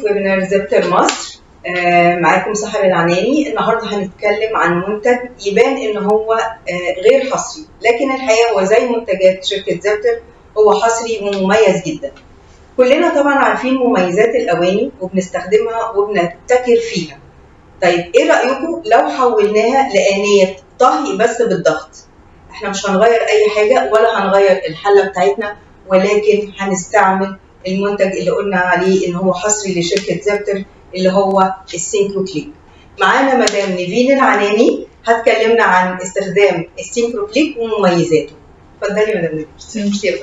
ويبنار زبتر مصر آه، معاكم سحر العناني النهارده هنتكلم عن منتج يبان ان هو آه، غير حصري لكن الحقيقه هو زي منتجات شركه زبتر هو حصري ومميز جدا كلنا طبعا عارفين مميزات الاواني وبنستخدمها وبنبتكر فيها طيب ايه رايكم لو حولناها لانيه طهي بس بالضغط احنا مش هنغير اي حاجه ولا هنغير الحله بتاعتنا ولكن هنستعمل المنتج اللي قلنا عليه ان هو حصري لشركه زبتر اللي هو السينكرو كليك معانا مدام نيفين العناني هتكلمنا عن استخدام السينكرو كليك ومميزاته اتفضلي مدام نيفين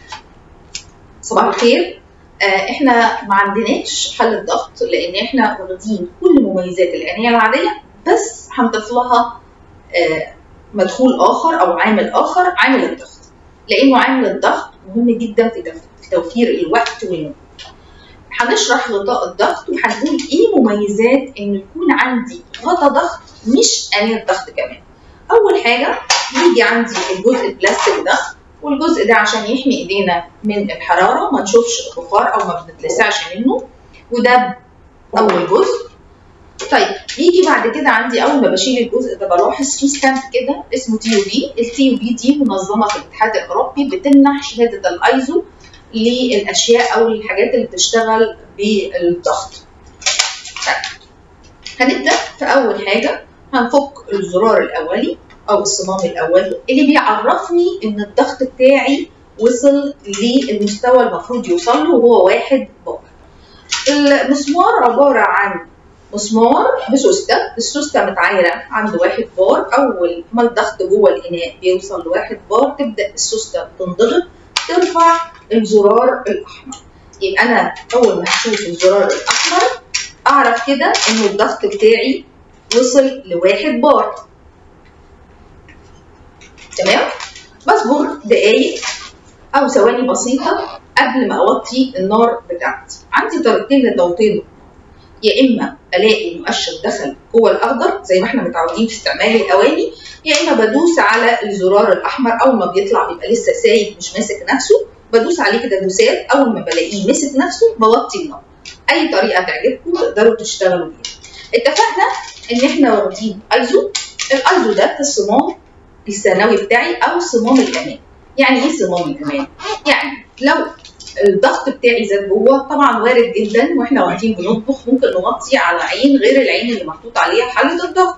صباح الخير آه، احنا ما عندناش حل الضغط لان احنا واخدين كل مميزات الانيه العاديه بس هنضيف لها آه، مدخول اخر او عامل اخر عامل الضغط لانه عامل الضغط مهم جدا في تف- في توفير الوقت والمجهود هنشرح غطاء الضغط وهنقول ايه مميزات ان يكون عندي غطا ضغط مش انيه ضغط كمان اول حاجه يجي عندي الجزء البلاستيك ده والجزء ده عشان يحمي ايدينا من الحراره ما نشوفش البخار او ما بنتلسعش منه وده اول جزء طيب يجي بعد كده عندي اول ما بشيل الجزء ده بلاحظ في ستامب كده اسمه تي يو بي التي يو بي دي منظمه في الاتحاد الاوروبي بتمنح شهاده الايزو للاشياء او الحاجات اللي بتشتغل بالضغط طيب هنبدا في اول حاجه هنفك الزرار الاولي او الصمام الاولي اللي بيعرفني ان الضغط بتاعي وصل للمستوى المفروض يوصل له وهو واحد بار المسمار عباره عن مسمار بسوسته السوسته متعايره عند واحد بار اول ما الضغط جوه الاناء بيوصل لواحد بار تبدا السوسته تنضغط ترفع الزرار الاحمر يبقى انا اول ما هشوف الزرار الاحمر اعرف كده ان الضغط بتاعي وصل لواحد بار تمام بصبر دقايق او ثواني بسيطه قبل ما اوطي النار بتاعتي عندي طريقتين لتوطينه يا اما الاقي مؤشر دخل جوه الاخضر زي ما احنا متعودين في استعمال الاواني يا اما بدوس على الزرار الاحمر اول ما بيطلع بيبقى لسه سايب مش ماسك نفسه بدوس عليه كده دوسات اول ما بلاقيه مسك نفسه بوطي النار اي طريقه تعجبكم تقدروا تشتغلوا بيها اتفقنا ان احنا واخدين ايزو الايزو ده في الصمام الثانوي بتاعي او صمام الامان يعني ايه صمام الامان يعني لو الضغط بتاعي زاد جوه طبعا وارد جدا واحنا واقفين بنطبخ ممكن نوطي على عين غير العين اللي محطوط عليها حله الضغط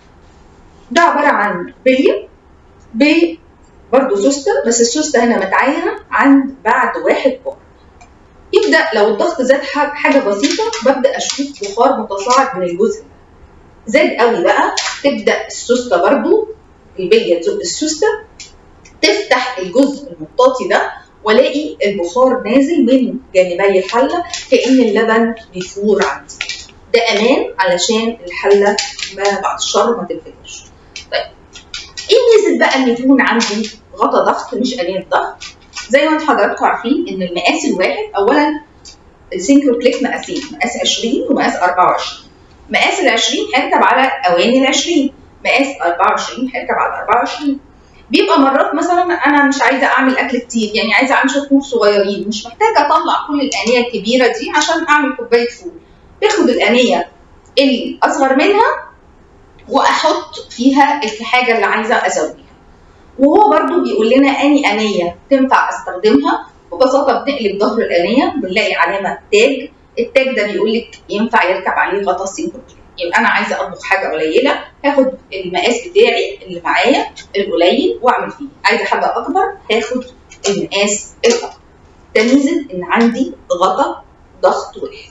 ده عباره عن بليه ب برضه سوسته بس السوسته هنا متعايره عند بعد واحد بار يبدا لو الضغط زاد ح- حاجه بسيطه ببدا اشوف بخار متصاعد من الجزء ده زاد قوي بقى تبدا السوسته برضو البليه تزق السوسته تفتح الجزء المطاطي ده والاقي البخار نازل من جانبي الحله كان اللبن بيفور عندي ده امان علشان الحله ما بعد الشر ما تنفجرش طيب ايه ميزه بقى ان يكون عندي غطا ضغط مش انيه ضغط زي ما انتم حضراتكم عارفين ان المقاس الواحد اولا السينكرو كليك مقاسين مقاس 20 ومقاس 24 مقاس ال 20 هيركب على اواني ال 20 مقاس 24 هيركب على 24 بيبقى مرات مثلا انا مش عايزه اعمل اكل كتير يعني عايزه اعمل شويه فول صغيرين مش محتاجه اطلع كل الانيه الكبيره دي عشان اعمل كوبايه فول باخد الانيه الاصغر منها واحط فيها الحاجه اللي عايزه اسويها وهو برضو بيقول لنا اني انيه تنفع استخدمها ببساطه بنقلب ظهر الانيه بنلاقي علامه تاج التاج ده بيقول لك ينفع يركب عليه غطا سينكرو يبقى انا عايزه اطبخ حاجه قليله هاخد المقاس بتاعي اللي معايا القليل واعمل فيه عايزه حاجه اكبر هاخد المقاس الاكبر ده ميزه ان عندي غطا ضغط واحد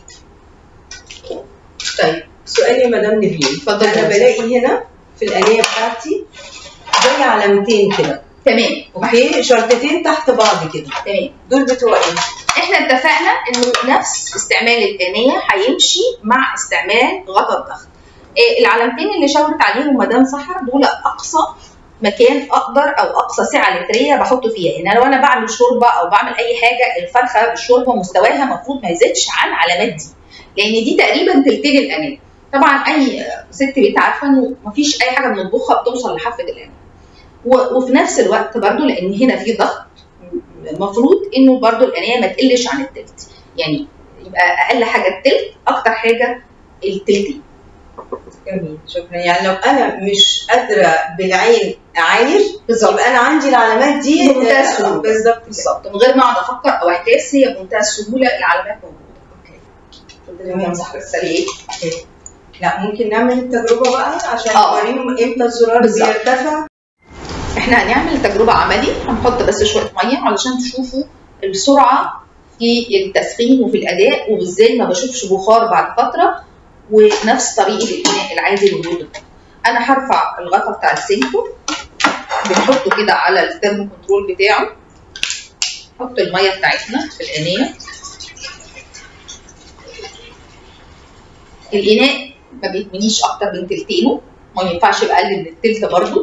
طيب سؤال يا مدام نيفين اتفضلي انا يا بلاقي هنا في الانيه بتاعتي زي علامتين كده تمام اوكي شرطتين تحت بعض كده تمام دول بتوع ايه؟ احنا اتفقنا انه نفس استعمال الانيه هيمشي مع استعمال غطا الضغط إيه العلامتين اللي شاورت عليهم مدام سحر دول اقصى مكان اقدر او اقصى سعه لتريه بحطه فيها يعني لو انا بعمل شوربه او بعمل اي حاجه الفرخه بالشوربه مستواها المفروض ما يزيدش عن العلامات دي لان دي تقريبا تلتين الانيه طبعا اي ست بيت عارفه انه مفيش اي حاجه بنطبخها بتوصل لحافه الانيه و- وفي نفس الوقت برضو لان هنا في ضغط المفروض انه برضو الانيه ما تقلش عن التلت يعني يبقى اقل حاجه التلت اكتر حاجه التلتين جميل شكرا يعني لو انا مش قادره بالعين اعاير بالظبط يبقى انا عندي العلامات دي بمنتهى آه، السهولة. بالظبط كده. بالظبط من غير ما اقعد افكر او اعكاس هي بمنتهى السهوله العلامات موجوده تمام. صح السريع لا ممكن نعمل التجربه بقى عشان آه. نوريهم امتى الزرار بالظبط. بيرتفع احنا هنعمل تجربه عملي هنحط بس شويه ميه علشان تشوفوا السرعه في التسخين وفي الاداء وازاي ما بشوفش بخار بعد فتره ونفس طريقه الاناء العادي لوجود انا هرفع الغطا بتاع السينكو بنحطه كده على الثيرمو كنترول بتاعه نحط الميه بتاعتنا في الانيه الاناء ما بيتمنيش اكتر من تلتينه ما ينفعش يبقى اقل من التلت برضه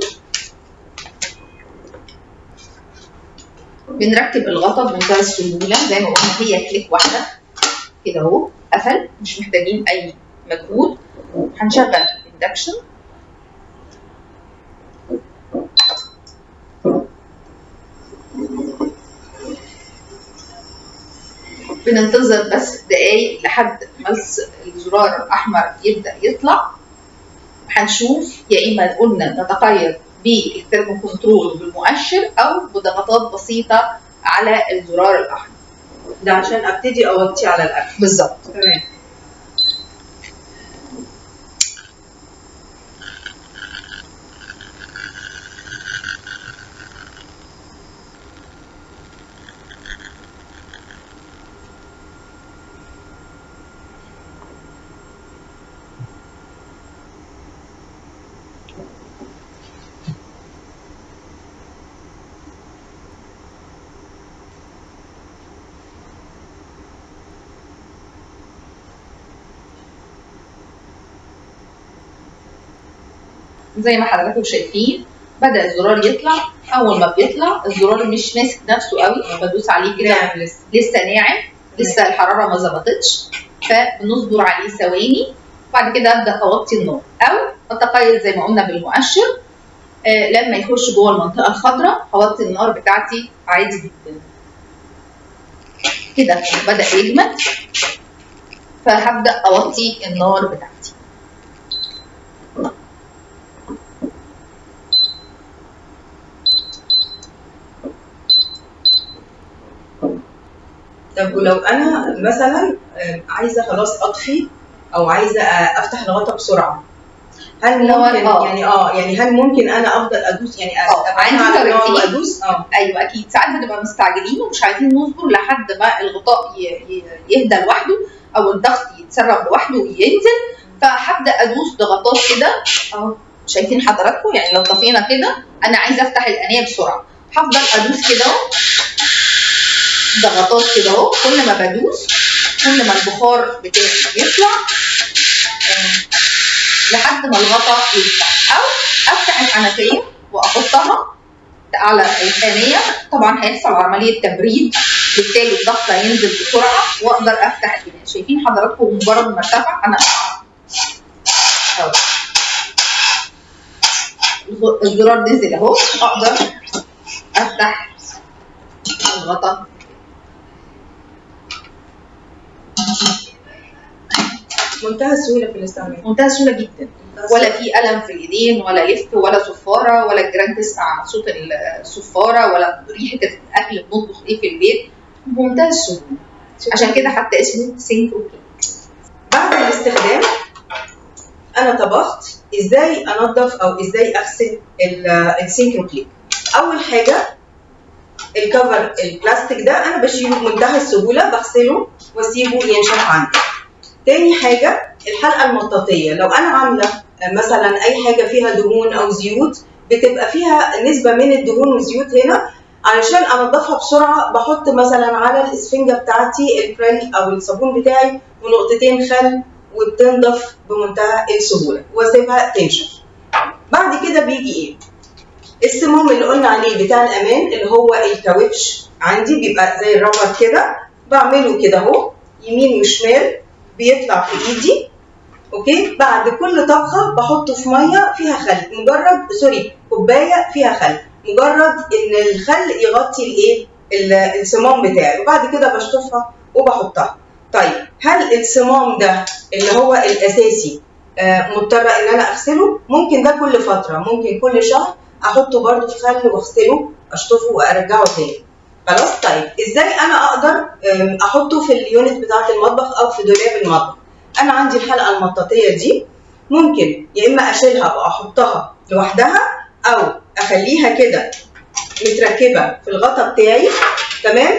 بنركب الغطا بمنتهى السهوله زي ما قلنا هي كليك واحده كده اهو قفل مش محتاجين اي مجهود هنشغل الاندكشن بننتظر بس دقايق لحد ما الس- الزرار الاحمر يبدا يطلع هنشوف يا اما قلنا نتقيد بالترمو كنترول وبالمؤشر او بضغطات بسيطه على الزرار الاحمر ده عشان ابتدي اوطي على الاكل بالظبط تمام زي ما حضراتكم شايفين بدا الزرار يطلع اول ما بيطلع الزرار مش ماسك نفسه قوي بدوس عليه كده نعم لسه لسه ناعم لسه الحراره ما ظبطتش فبنصبر عليه ثواني وبعد كده ابدا اوطي النار او اتقيد زي ما قلنا بالمؤشر آه لما يخش جوه المنطقه الخضراء هوطي النار بتاعتي عادي جدا كده بدا يجمد فهبدا اوطي النار بتاعتي طب ولو انا مثلا آه، عايزه خلاص اطفي او عايزه آه، افتح الغطا بسرعه هل لو أنا- ممكن آه. يعني اه يعني هل ممكن انا افضل ادوس يعني آه، أبقى عندي على النار طريقتين. وادوس اه ايوه اكيد ساعات بنبقى مستعجلين ومش عايزين نصبر لحد ما الغطاء ي- ي- يهدى لوحده او الضغط يتسرب لوحده وينزل فهبدا ادوس ضغطات كده اهو شايفين حضراتكم يعني لو طفينا كده انا عايزه افتح الانيه بسرعه هفضل ادوس كده اهو ضغطات كده اهو كل ما بدوس كل ما البخار بتاعي يطلع آه، لحد ما الغطا يفتح او افتح الحنفيه واحطها على الآنية طبعا هيحصل عملية تبريد بالتالي الضغط هينزل بسرعة واقدر افتح الإناء شايفين حضراتكم مجرد ما ارتفع انا أهو. الغ- الزرار نزل اهو اقدر افتح الغطا منتهى السهوله في الاستعمال منتهى السهولة جدا ولا في ألم في الإيدين ولا لف ولا صفارة ولا الجيران تسمع صوت الصفارة ولا ريحة الأكل بنطبخ إيه في البيت بمنتهى السهولة عشان كده حتى اسمه سينكرو كيك بعد الاستخدام انا طبخت ازاي انظف او ازاي اغسل ال- السينكرو كليك اول حاجه الكفر البلاستيك ده انا بشيله بمنتهى السهوله بغسله واسيبه ينشف عندي تاني حاجه الحلقه المطاطيه لو انا عامله مثلا اي حاجه فيها دهون او زيوت بتبقى فيها نسبه من الدهون والزيوت هنا علشان انضفها بسرعه بحط مثلا على الاسفنجه بتاعتي البريل او الصابون بتاعي ونقطتين خل وبتنضف بمنتهى السهوله واسيبها تنشف بعد كده بيجي ايه السموم اللي قلنا عليه بتاع الامان اللي هو الكاوتش عندي بيبقى زي الرابر كده بعمله كده اهو يمين وشمال بيطلع في ايدي اوكي بعد كل طبخه بحطه في ميه فيها خل مجرد سوري كوبايه فيها خل مجرد ان الخل يغطي الايه ال- الصمام بتاعي وبعد كده بشطفها وبحطها طيب هل الصمام ده اللي هو الاساسي آه، مضطره ان انا اغسله ممكن ده كل فتره ممكن كل شهر احطه برده في خل واغسله اشطفه وارجعه تاني خلاص طيب ازاي انا اقدر آم، احطه في اليونت بتاعه المطبخ او في دولاب المطبخ انا عندي الحلقه المطاطيه دي ممكن يا اما اشيلها واحطها لوحدها او اخليها كده متركبه في الغطا بتاعي تمام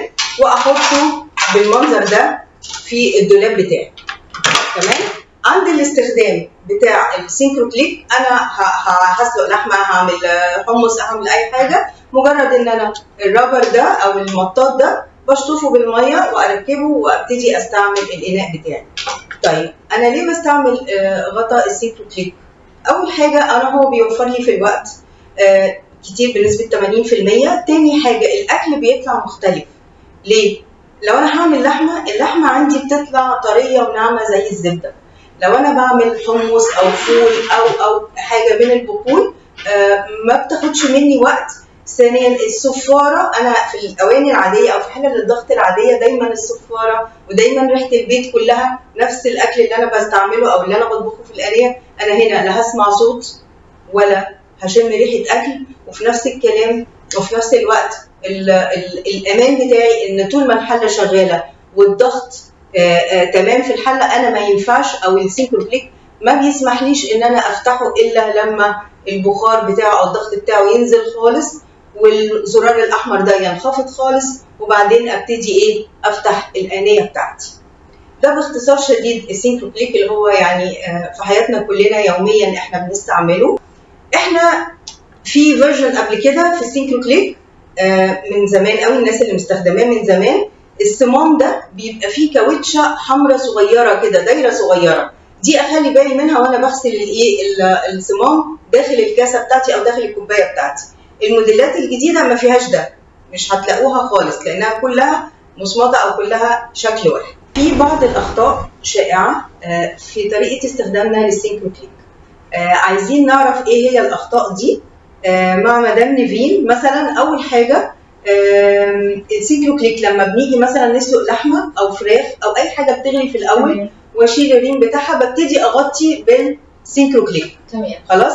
واحطه بالمنظر ده في الدولاب بتاعي تمام عند الاستخدام بتاع السينكرو كليك انا ه- ه- هسلق لحمه هعمل آه، حمص هعمل اي حاجه مجرد ان انا الرابر ده او المطاط ده بشطفه بالميه واركبه وابتدي استعمل الاناء بتاعي طيب انا ليه بستعمل آه، غطا السينكرو كليك اول حاجه انا هو بيوفر لي في الوقت آه، كتير بنسبه 80% تاني حاجه الاكل بيطلع مختلف ليه لو انا هعمل لحمه اللحمه عندي بتطلع طريه وناعمه زي الزبده لو انا بعمل حمص او فول او او حاجه من البقول آه، ما بتاخدش مني وقت ثانيا الصفاره انا في الاواني العاديه او في حلل الضغط العاديه دايما الصفاره ودايما ريحه البيت كلها نفس الاكل اللي انا بستعمله او اللي انا بطبخه في القريه انا هنا لا هسمع صوت ولا هشم ريحه اكل وفي نفس الكلام وفي نفس الوقت ال ال الامان بتاعي ان طول ما الحله شغاله والضغط آه آه تمام في الحله انا ما ينفعش او السينكرو كليك ما بيسمحليش ان انا افتحه الا لما البخار بتاعه او الضغط بتاعه ينزل خالص والزرار الاحمر ده ينخفض خالص وبعدين ابتدي ايه افتح الانيه بتاعتي ده باختصار شديد السينكرو كليك اللي هو يعني آه، في حياتنا كلنا يوميا احنا بنستعمله احنا في فيرجن قبل كده في السينكرو كليك آه، من زمان قوي الناس اللي مستخدماه من زمان الصمام ده بيبقى فيه كاوتشه حمراء صغيره كده دايره صغيره دي اخلي بالي منها وانا بغسل الايه ال- الصمام داخل الكاسه بتاعتي او داخل الكوبايه بتاعتي الموديلات الجديده ما فيهاش ده مش هتلاقوها خالص لانها كلها مصمده او كلها شكل واحد في بعض الاخطاء شائعه آه، في طريقه استخدامنا للسينكرو كليك آه، عايزين نعرف ايه هي الاخطاء دي آه، مع مدام نيفين مثلا اول حاجه آم، السينكرو كليك لما بنيجي مثلا نسلق لحمه او فراخ او اي حاجه بتغلي في الاول تمام واشيل الريم بتاعها ببتدي اغطي بالسينكرو كليك تمام خلاص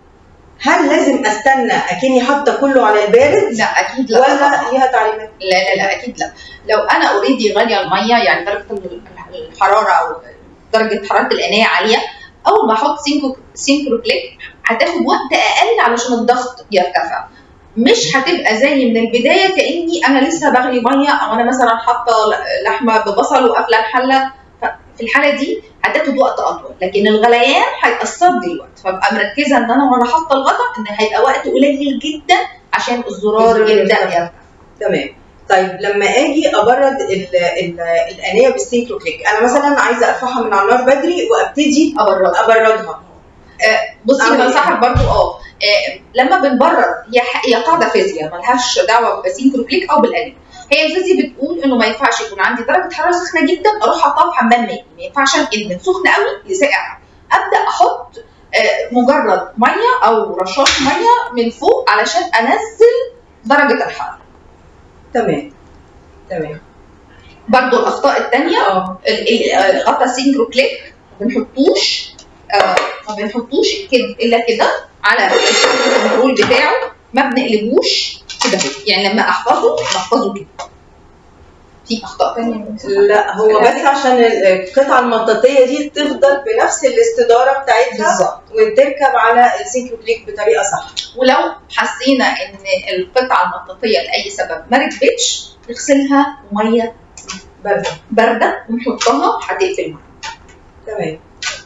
هل لازم استنى اكني حاطه كله على البارد لا اكيد لا ولا طبعاً. ليها تعليمات لا لا لا اكيد لا لو انا اوريدي غاليه الميه يعني درجه الحراره او درجه حراره الانايه عاليه اول ما احط سينكرو سينكرو كليك هتاخد وقت اقل علشان الضغط يرتفع مش هتبقى زي من البدايه كاني انا لسه بغلي ميه او انا مثلا حاطه لحمه ببصل وقافله الحله في الحاله دي هتاخد وقت اطول لكن الغليان هيأثر لي الوقت فابقى مركزه ان انا وانا حاطه الغطا ان هيبقى وقت قليل جدا عشان الزرار الزرار يبدا يرتفع. يرتفع تمام طيب لما اجي ابرد ال ال الانيه بالسينكرو كليك انا مثلا عايزه ارفعها من على النار بدري وابتدي ابرد ابردها بصي أعمل إيه؟ بنصحك برضو اه آه، لما بنبرد هي ح- هي قاعده فيزياء ملهاش دعوه بسينكرو كليك او بالانيم هي الفيزياء بتقول انه ما ينفعش يكون عندي درجه حراره سخنه جدا اروح احطها في حمام مائي ما ينفعش انقل من سخن قوي لساقع ابدا احط آه، مجرد ميه او رشاش ميه من فوق علشان انزل درجه الحراره تمام تمام برضو الاخطاء الثانيه اه غطا سينكرو كليك ما بنحطوش آه ما بنحطوش كده الا كده على الكنترول بتاعه ما بنقلبوش كده يعني لما احفظه بحفظه كده في اخطاء ثانيه لا هو بس عشان القطعه المطاطيه دي تفضل بنفس الاستداره بتاعتها بالظبط وتركب على السينكرو كليك بطريقه صح ولو حسينا ان القطعه المطاطيه لاي سبب ما ركبتش نغسلها بميه برده بارده ونحطها هتقفل معانا تمام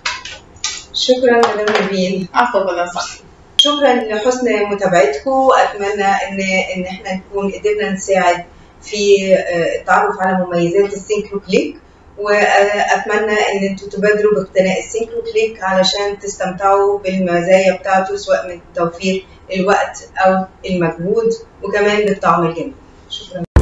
شكرا مدام نبيل عفوا بلا صح شكرا لحسن متابعتكم واتمنى ان ان احنا نكون قدرنا نساعد في آه، التعرف على مميزات السينكرو كليك واتمنى ان انتم تبادروا باقتناء السينكرو كليك علشان تستمتعوا بالمزايا بتاعته سواء من توفير الوقت او المجهود وكمان بالطعم الجميل شكرا